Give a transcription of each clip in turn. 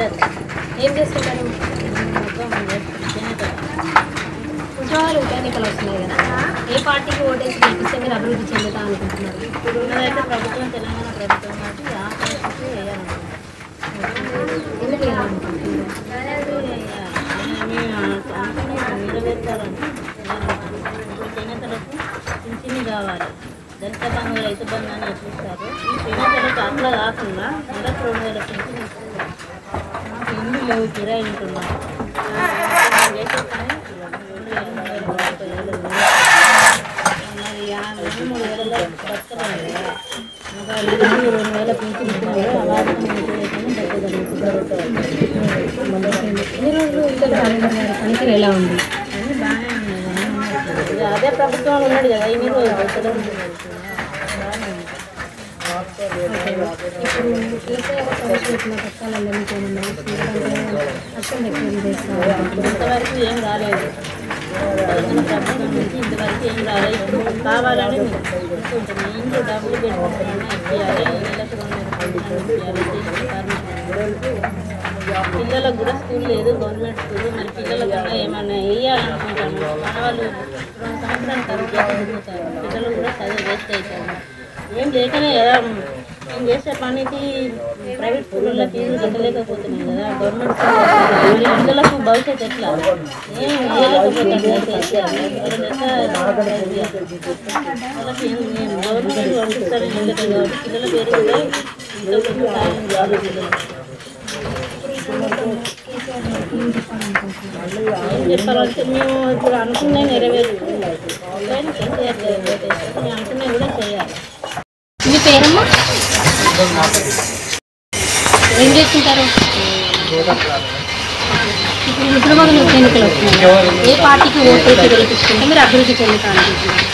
ఏం చేస్తుంటారు ఉద్యోగాలు ఉప ఎన్నికలు వస్తున్నాయి కదా ఏ పార్టీకి ఓటేసి గెలిపిస్తే మీరు అభివృద్ధి చెందుతా అనుకుంటున్నారు ఇప్పుడు ఉన్నదైతే ప్రభుత్వం తెలంగాణ ప్రభుత్వం కాబట్టి ఆ పరిస్థితి వేయాలనుకుంటున్నాం ఎందుకు వేయాలనుకుంటున్నారు మేము అనుకుని నెరవేర్చాలని ఇప్పుడు చేనేతలకు పింఛని కావాలి దళిత బంధు రైతు బంధు అని ఎట్లిస్తారు ఈ చేనేతలకు అట్లా కాకుండా నెలకు రెండు వేల పింఛని ఇస్తారు మాకు ఇల్లు లేవు కిరాయి ఉంటున్నాం చేసే పని రెండు వేలు మూడు వేలు ముప్పై వేలు మరి యాభై వేలు మూడు వేలలో బతకలేము కదా ఇంకా ఇల్లు రెండు వేల పింఛన్ ఇస్తున్నారు అలాగే ఎన్ని రోజులు ఇద్దరు రాజేంద్ర గారి పనితీరు ఎలా ఉంది అన్నీ బాగానే ఉన్నాయి బాగానే ఉన్నాయి. ఇక అదే ప్రభుత్వం ఉన్నాడు కదా ఇన్ని రోజులు ఎక్కడ ఉంది? బాగానే ఉంది. ఇప్పుడు కేసీఆర్ ప్రవేశపెట్టిన పథకాలలో మీకు ఏమన్నా ఎందుకంటే అర్థం ఎక్కువ చేస్తారు ఇంతవరకు ఏం రాలేదు తెలంగాణ ప్రభుత్వం నుంచి ఇంతవరకు ఏం రాలేదు ఇప్పుడు కావాలని అనుకుంటున్నాను ఇంట్లో డబ్బులు పెట్టుకుంటున్నాను ఇప్పించాలి ఈ నెలకు రెండు వేల రూపాయలు ఇప్పించాలి చేసిన కార్మికులకు. పిల్లలకు కూడా స్కూల్ లేదు గవర్నమెంట్ స్కూల్ మరి పిల్లలకు కూడా ఏమన్నా వేయాలనుకుంటాను మన వాళ్ళు రెండు సంవత్సరాల తర్వాత చదువుతారు పిల్లలు కూడా చదువు వేస్ట్ అవుతారు ఏం లేకనే కదా నేను చేసే పనికి ప్రైవేట్ స్కూళ్ళలో ఫీజులు కట్టలేకపోతున్నాయి కదా గవర్నమెంట్ స్కూల్ మరి పిల్లలకు భవిష్యత్తు ఎట్లా ఏం వేయలేకపోతున్నాను కేసీఆర్. వాళ్ళని ఎట్లా వాళ్ళకి ఏం ఏం గవర్నమెంట్ పంపిస్తారని వెళ్ళలేదు కాబట్టి పిల్లల పేరు కూడా ఇంట్లో కొంచెం సాయం చేయాలి పిల్లలు ఏం చెప్పాలంటే మేము ఇప్పుడు అనుకున్నవి నెరవేరుతున్నాయి కేసీఆర్ మేము అనుకున్నవి కూడా చేయాలి మీ పేరమ్మా ఏం చేస్తుంటారు ఇప్పుడు హైదరాబాద్ ఉప ఎన్నికలు వస్తున్నాయి ఏ పార్టీకి ఓటేసి గెలిపించుకుంటే మీరు అభివృద్ధి చెందుతా అనుకుంటున్నారు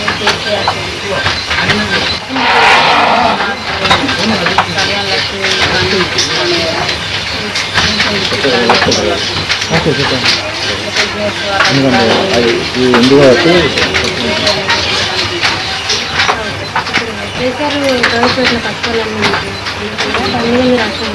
కేసీఆర్ ప్రవేశపెట్టిన పథకాలన్నీ మీకు తెలుసు కదా? దాని మీద మీరు అర్థం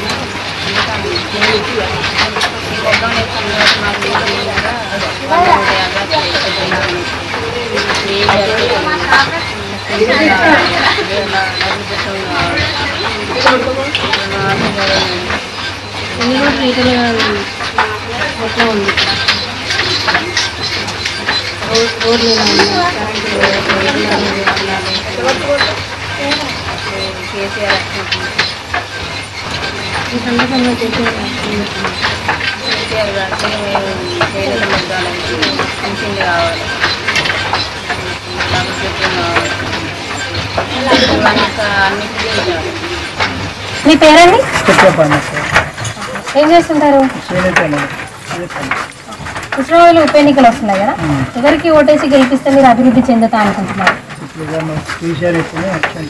ఎన్ని రోజులు లీటర్ ఎట్లా ఉంది రోడ్ రోడ్లు ఎలా ఉన్నాయి ఈ సందర్భంగా చేసే మీ పేరండి ఏం చేస్తుంటారు హుస్నాబాద్లో ఉప ఎన్నికలు వస్తున్నాయి కదా ఎవరికి ఓటేసి గెలిపిస్తే మీరు అభివృద్ధి చెందుతా అనుకుంటున్నారు టీషర్ట్ ఎత్తుకుని యాక్షన్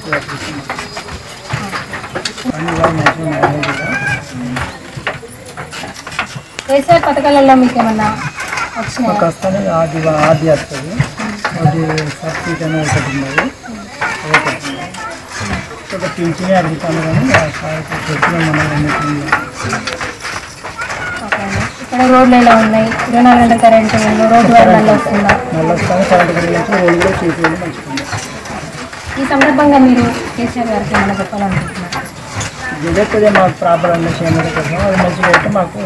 అన్ని బాగా మంచిగా ఉన్నాయి కూడా కేసీఆర్ పథకాలలో మీకు ఏమన్నా వచ్చినాయా మాకు వస్తానే ఆది ఆది వస్తుంది అది సబ్సిడీ అనేది ఒకటి ఉన్నది ఒకటి ఒక పింఛనే అడుగుతాను కానీ ఆ సాయంత్రం చెప్పిన మనం అన్నిటిని ఓకే అండి. ఇక్కడ రోడ్లు ఎలా ఉన్నాయి ఇరవై నాలుగు గంటల కరెంట్ రోడ్డు వల్ల వస్తుందా మళ్ళీ వస్తాను కరెంట్ గురించి రోజు కూడా చేసేది మంచిగా ఉంది. ఈ సందర్భంగా మీరు కేసీఆర్ గారికి ఏమైనా చెప్పాలనుకుంటున్నారు ఏదైతే మాకు ప్రాబ్లం చేయడం కోసం అది మంచిగా అయితే మాకు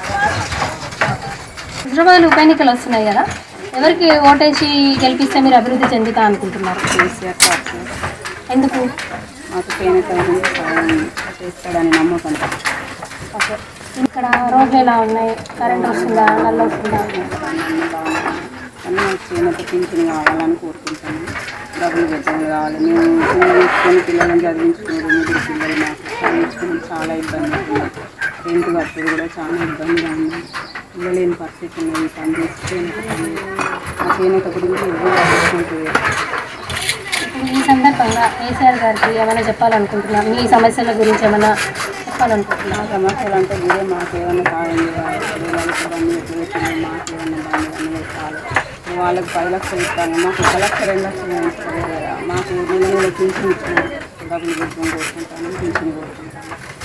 హైదరాబాద్ ఉప ఎన్నికలు వస్తున్నాయి కదా ఎవరికి ఓటేసి గెలిపిస్తే మీరు అభివృద్ధి చెందుతా అనుకుంటున్నారు కేసీఆర్ పార్టీ ఎందుకు మాకు చేనేత సాయం చేస్తాడని నమ్మకం ఓకే ఇక్కడ రోడ్లు ఎలా ఉన్నాయి కరెంట్ వస్తుందా నల్ల వస్తుందా అన్నీ చేనేత పింఛన్ కావాలని కోరుకుంటాను డబ్బులు బెడ్డలు కావాలి మేము చిన్న తీసుకొని పిల్లలను చదివించుకోవడం ముగ్గురు పిల్లలు మాకు చదివించుకోవడం చాలా ఇబ్బంది అవుతుంది రెంట్ కట్టుడు కూడా చాలా ఇబ్బందిగా ఉంది పిల్లలేని పరిస్థితి ఉన్నది ఈ పని చేసి చేనేత పని ఆ చేనేత గురించి ఎవరు ఆలోచించలేదు ఇప్పుడు ఈ సందర్భంగా కేసీఆర్ గారికి ఏమైనా చెప్పాలనుకుంటున్నారు మీ సమస్యల గురించి ఏమైనా చెప్పాలనుకుంటున్నారు మా సమస్యలు అంటే మీరే మాకు ఏమైనా సాయం చేయాలి పిల్లలకి బండి ఎట్లా పెట్టింది మాకు ఏమైనా బండి అన్నీ పెట్టాలి వాళ్ళకి పది లక్షలు ఇస్తాను మాకు ఒక లక్ష రెండు లక్షలు ఇస్తారు కదా మాకు నెల నెల పింఛన్ ఇచ్చిన డబ్బులు పెట్టుకొని కోరుకుంటాను పింఛన్ కోరుకుంటాను